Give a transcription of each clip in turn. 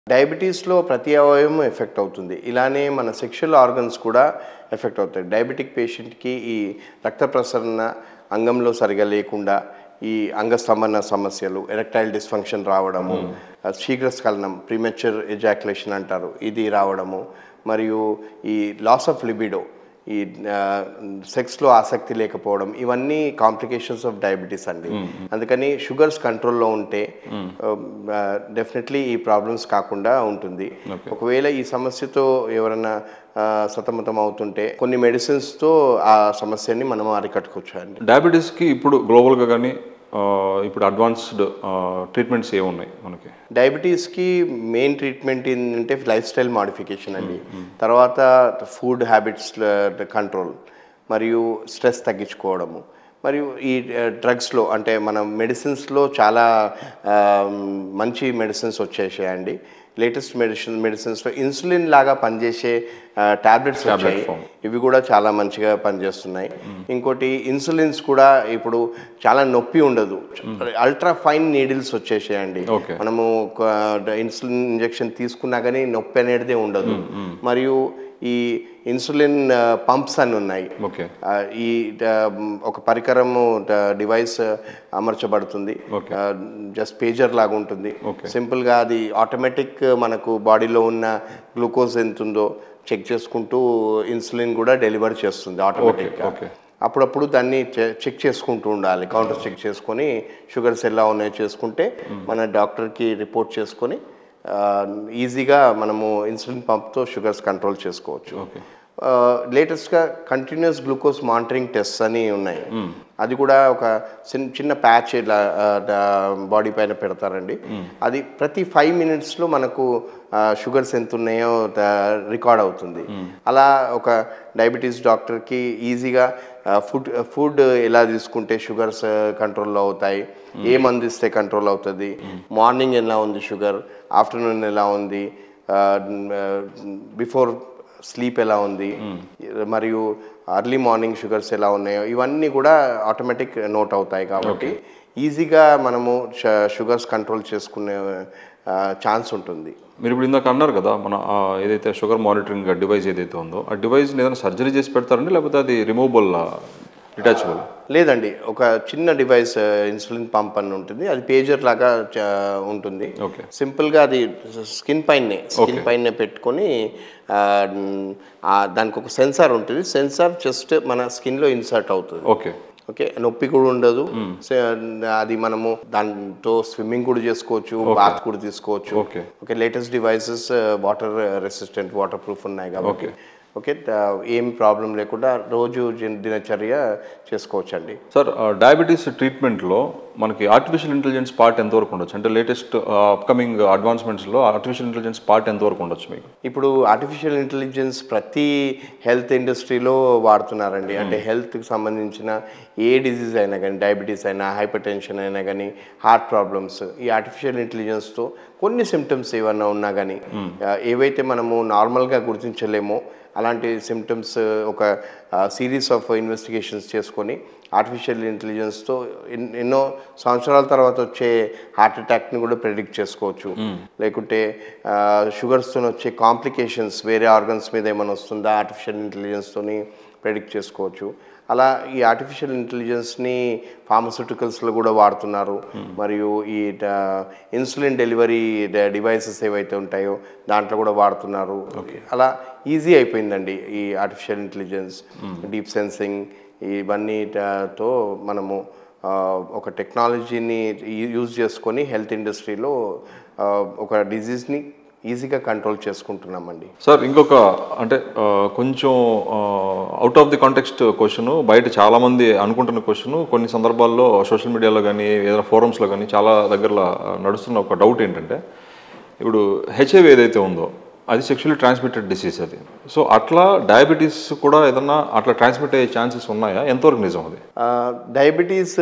డయాబెటీస్లో ప్రతి అవయవం ఎఫెక్ట్ అవుతుంది ఇలానే మన సెక్షువల్ ఆర్గన్స్ కూడా ఎఫెక్ట్ అవుతాయి డయాబెటిక్ పేషెంట్కి ఈ రక్త ప్రసరణ అంగంలో సరిగా లేకుండా ఈ అంగస్తంభన సమస్యలు ఎరెక్టైల్ డిస్ఫంక్షన్ రావడము శీఘ్రస్ఖలనం ప్రీమెచ్యూర్ ఎజాక్యులేషన్ అంటారు ఇది రావడము మరియు ఈ లాస్ ఆఫ్ లిబిడో ఈ సెక్స్లో ఆసక్తి లేకపోవడం ఇవన్నీ కాంప్లికేషన్స్ ఆఫ్ డయాబెటీస్ అండి అందుకని షుగర్స్ కంట్రోల్లో ఉంటే డెఫినెట్లీ ఈ ప్రాబ్లమ్స్ కాకుండా ఉంటుంది ఒకవేళ ఈ సమస్యతో ఎవరైనా ఆ, సతమతం అవుతుంటే కొన్ని మెడిసిన్స్తో ఆ సమస్యని మనం అరికట్టుకోవచ్చు అండి డయాబెటీస్కి ఇప్పుడు గ్లోబల్గా కానీ ఇప్పుడు అడ్వాన్స్డ్ ట్రీట్మెంట్స్ ఏమున్నాయి మనకి డయాబెటీస్కి మెయిన్ ట్రీట్మెంట్ ఏంటంటే లైఫ్ స్టైల్ మాడిఫికేషన్ అండి తర్వాత ఫుడ్ హ్యాబిట్స్ కంట్రోల్ మరియు స్ట్రెస్ తగ్గించుకోవడము మరియు ఈ డ్రగ్స్లో అంటే మన మెడిసిన్స్లో చాలా ఆ, మంచి మెడిసిన్స్ వచ్చేసాయండి లేటెస్ట్ మెడిసిన్ మెడిసిన్స్లో ఇన్సులిన్ లాగా పనిచేసే టాబ్లెట్స్ వచ్చాయి ఇవి కూడా చాలా మంచిగా పనిచేస్తున్నాయి ఇంకోటి ఇన్సులిన్స్ కూడా ఇప్పుడు చాలా నొప్పి ఉండదు అల్ట్రా ఫైన్ నీడిల్స్ వచ్చేసాయండి Okay. మనము ఒక ఇన్సులిన్ ఇంజెక్షన్ తీసుకున్నా కానీ నొప్పి అనేది ఉండదు మరియు ఈ ఇన్సులిన్ పంప్స్ అని ఉన్నాయి ఓకే ఆ, ఈ డ- ఒక పరికరము డివైస్ అమర్చబడుతుంది Okay. జస్ట్ పేజర్ లాగా ఉంటుంది Okay. సింపుల్గా అది ఆటోమేటిక్ మనకు బాడీలో ఉన్న గ్లూకోజ్ ఎంత ఉందో చెక్ చేసుకుంటూ ఇన్సులిన్ కూడా డెలివర్ చేస్తుంది ఆటోమేటిక్గా okay. అప్పుడప్పుడు దాన్ని చె- చెక్ చేసుకుంటూ ఉండాలి కౌంటర్ చెక్ చేసుకొని షుగర్స్ ఎలా ఉన్నాయో చేసుకుంటే మన డాక్టర్కి రిపోర్ట్ చేసుకొని ఆ, ఈజీగా మనము ఇన్సులిన్ పంప్తో షుగర్స్ కంట్రోల్ చేసుకోవచ్చు ఓకే లేటెస్ట్గా కంటిన్యూస్ గ్లూకోజ్ మానిటరింగ్ టెస్ట్ అని ఉన్నాయి అది కూడా ఒక చిన్న చిన్న ప్యాచ్ ఇలా బాడీ పైన పెడతారండి అది ప్రతి ఫైవ్ మినిట్స్లో మనకు షుగర్స్ ఎంత ఉన్నాయో రికార్డ్ అవుతుంది అలా ఒక డయాబెటీస్ డాక్టర్కి ఈజీగా ఫుడ్ ఫుడ్ ఎలా తీసుకుంటే షుగర్స్ కంట్రోల్లో అవుతాయి ఏ మందు ఇస్తే కంట్రోల్ అవుతుంది మార్నింగ్ ఎలా ఉంది షుగర్ ఆఫ్టర్నూన్ ఎలా ఉంది బిఫోర్ స్లీప్ ఎలా ఉంది మరియు అర్లీ మార్నింగ్ షుగర్స్ ఎలా ఉన్నాయో ఇవన్నీ కూడా ఆటోమేటిక్ నోట్ అవుతాయి కాబట్టి ఈజీగా మనము షుగర్స్ కంట్రోల్ చేసుకునే ఛాన్స్ ఉంటుంది మీరు ఇప్పుడు ఇందాక అన్నారు కదా మన ఆ ఏదైతే షుగర్ మానిటరింగ్ డివైస్ ఏదైతే ఉందో ఆ డివైస్ని ఏదైనా సర్జరీ చేసి పెడతారండి లేకపోతే అది రిమూవబుల్ డిటాచబుల్ లేదండి ఒక చిన్న డివైస్ ఇన్సులిన్ పంప్ అని ఉంటుంది అది పేజర్ లాగా చ- ఉంటుంది ఓకే సింపుల్గా అది స్కిన్ పైనే స్కిన్ పైనే పెట్టుకొని ఆ, ఆ, దానికి ఒక సెన్సార్ ఉంటుంది సెన్సార్ జస్ట్ మన స్కిన్లో ఇన్సర్ట్ అవుతుంది ఓకే ఓకే నొప్పి కూడా ఉండదు సే- అది మనము దాంతో స్విమ్మింగ్ కూడా చేసుకోవచ్చు బాత్ కూడా తీసుకోవచ్చు okay okay latest devices water resistant waterproof ఉన్నాయి కాబట్టి ఓకే ద- ఏం ప్రాబ్లం లేకుండా రోజు దిన- దినచర్య చేసుకోవచ్చు అండి సార్ డయాబెటీస్ ట్రీట్మెంట్లో మనకి ఆర్టిఫిషియల్ ఇంటెలిజెన్స్ పార్ట్ ఎంతవరకు ఉండొచ్చు అంటే లేటెస్ట్ అప్కమింగ్ అడ్వాన్స్మెంట్స్లో ఆర్టిఫిషియల్ ఇంటెలిజెన్స్ పార్ట్ ఎంతవరకు ఉండొచ్చు మీకు ఇప్పుడు ఆర్టిఫిషియల్ ఇంటెలిజెన్స్ ప్రతి హెల్త్ ఇండస్ట్రీలో వాడుతున్నారండి అంటే హెల్త్కి సంబంధించిన ఏ డిసీజ్ అయినా కానీ డయాబెటీస్ అయినా హైపర్ టెన్షన్ అయినా కానీ హార్ట్ ప్రాబ్లమ్స్ ఈ ఆర్టిఫిషియల్ ఇంటెలిజెన్స్తో కొన్ని సిమ్టమ్స్ ఏమన్నా ఉన్నా కానీ ఏవైతే మనము నార్మల్గా గుర్తించలేమో అలాంటి సిమ్టమ్స్ ఒక సిరీస్ ఆఫ్ ఇన్వెస్టిగేషన్స్ చేసుకొని ఆర్టిఫిషియల్ ఇంటెలిజెన్స్తో ఎన్- ఎన్నో సంవత్సరాల తర్వాత వచ్చే హార్ట్ అటాక్ని కూడా ప్రెడిక్ట్ చేసుకోవచ్చు లేకుంటే షుగర్స్తో వచ్చే కాంప్లికేషన్స్ వేరే ఆర్గన్స్ మీద ఏమైనా వస్తుందా ఆర్టిఫిషియల్ ఇంటెలిజెన్స్తోని ప్రెడిక్ట్ చేసుకోవచ్చు అలా ఈ ఆర్టిఫిషియల్ ఇంటెలిజెన్స్ని ఫార్మస్యూటికల్స్లో కూడా వాడుతున్నారు మరియు ఈ ఇన్సులిన్ డెలివరీ డివైసెస్ ఏవైతే ఉంటాయో దాంట్లో కూడా వాడుతున్నారు అలా ఈజీ అయిపోయిందండి ఈ ఆర్టిఫిషియల్ ఇంటెలిజెన్స్ డీప్ సెన్సింగ్ ఇవన్నీ తో మనము ఆ, ఒక టెక్నాలజీని యూజ్ చేసుకొని హెల్త్ ఇండస్ట్రీలో ఆ, ఒక డిజీజ్ని ఈజీగా కంట్రోల్ చేసుకుంటున్నామండి సార్ ఇంకొక అంటే ఆ, కొంచెం out of the context question బయట చాలా మంది అనుకుంటున్న క్వశ్చన్ కొన్ని సందర్భాల్లో సోషల్ మీడియాలో కానీ ఏదైనా ఫోరమ్స్లో కానీ చాలా దగ్గరలో ఆ, నడుస్తున్న ఒక డౌట్ ఏంటంటే ఇప్పుడు హెచ్ఐవి ఏదైతే ఉందో అది సెక్షువల్లీ ట్రాన్స్మిటెడ్ డిసీజ్ అది సో అట్లా డయాబెటీస్ కూడా ఏదన్నా అట్లా ట్రాన్స్మిట్ అయ్యే ఛాన్సెస్ ఉన్నాయా ఎంతవరకు నిజం అది డయాబెటీస్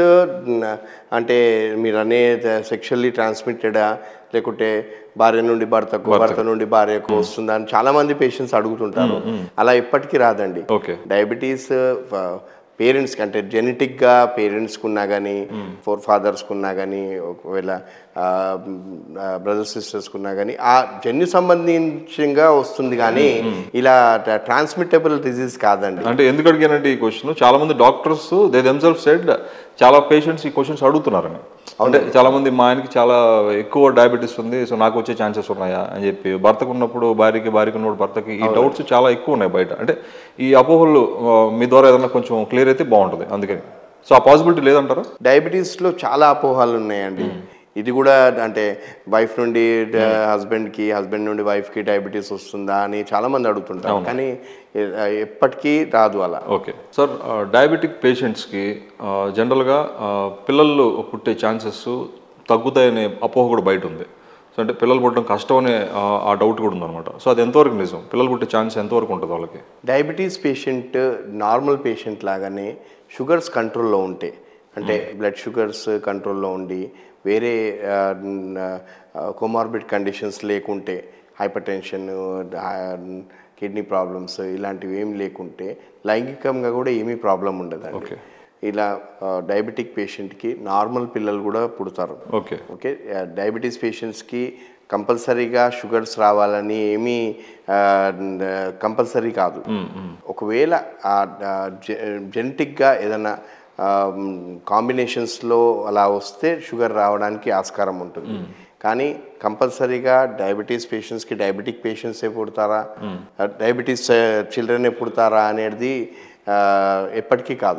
అంటే మీరు అనే సెక్షువల్లీ ట్రాన్స్మిటెడా లేకుంటే భార్య నుండి భర్తకు భర్త నుండి భార్యకు వస్తుందా అని చాలా మంది పేషెంట్స్ అడుగుతుంటారు అలా ఎప్పటికీ రాదండి ఓకే డయాబెటీస్ పేరెంట్స్కి అంటే జెనెటిక్గా పేరెంట్స్కి ఉన్నా కానీ ఫోర్ ఫాదర్స్కి ఉన్నా కానీ ఒకవేళ బ్రదర్స్ సిస్టర్స్కి ఉన్నా కానీ ఆ జన్యు సంబంధించంగా వస్తుంది కానీ ఇలా ట్రాన్స్మిటబుల్ డిజీజ్ కాదండి అంటే ఎందుకు అడిగానంటే ఈ క్వశ్చన్ చాలా మంది డాక్టర్స్ దే దెమ్సెల్ఫ్ సెడ్ చాలా పేషెంట్స్ ఈ క్వశ్చన్స్ అడుగుతున్నారని అంటే చాలా మంది మా ఆయనకి చాలా ఎక్కువ డయాబెటీస్ ఉంది సో నాకు వచ్చే ఛాన్సెస్ ఉన్నాయా అని చెప్పి భర్తకు ఉన్నప్పుడు భార్యకి భార్యకి ఉన్నప్పుడు భర్తకి ఈ డౌట్స్ చాలా ఎక్కువ ఉన్నాయి బయట అంటే ఈ అపోహలు ఆ, మీ ద్వారా ఏదైనా కొంచెం క్లియర్ అయితే బాగుంటుంది అందుకని సో ఆ పాసిబిలిటీ లేదంటారా డయాబెటీస్లో చాలా అపోహాలు ఉన్నాయండి ఇది కూడా అంటే వైఫ్ నుండి హస్బెండ్కి హస్బెండ్ నుండి వైఫ్కి డయాబెటీస్ వస్తుందా అని చాలా మంది అడుగుతుంటారు కానీ ఎ- ఎప్పటికీ రాదు అలా ఓకే సార్ డయాబెటిక్ పేషెంట్స్కి జనరల్గా పిల్లలు పుట్టే ఛాన్సెస్ తగ్గుతాయనే అపోహ కూడా బయట ఉంది సో అంటే పిల్లలు పుట్టడం కష్టం అనే ఆ, ఆ డౌట్ కూడా ఉందన్నమాట సో అది ఎంతవరకు నిజం పిల్లలు పుట్టే ఛాన్స్ ఎంతవరకు ఉంటుంది వాళ్ళకి డయాబెటీస్ పేషెంట్ నార్మల్ పేషెంట్ లాగానే షుగర్స్ కంట్రోల్లో ఉంటే అంటే బ్లడ్ షుగర్స్ కంట్రోల్లో ఉండి వేరే కొమార్బిడ్ కండిషన్స్ లేకుంటే హైపర్ టెన్షన్ కిడ్నీ ప్రాబ్లమ్స్ ఇలాంటివి ఏం లేకుంటే లైంగికంగా కూడా ఏమీ ప్రాబ్లం ఉండదండి ఓకే ఇలా డయాబెటిక్ పేషెంట్కి నార్మల్ పిల్లలు కూడా పుడతారు ఓకే ఓకే డయాబెటీస్ పేషెంట్స్కి కంపల్సరీగా షుగర్స్ రావాలని ఏమీ కంపల్సరీ కాదు ఒకవేళ జెనెటిక్గా ఏదైనా కాంబినేషన్స్లో అలా వస్తే షుగర్ రావడానికి ఆస్కారం ఉంటుంది కానీ కంపల్సరీగా డయాబెటీస్ పేషెంట్స్కి డయాబెటిక్ పేషెంట్సే పుడతారా డయాబెటీస్ చిల్డ్రనే పుడతారా అనేది ఆ, ఎప్పటికీ కాదు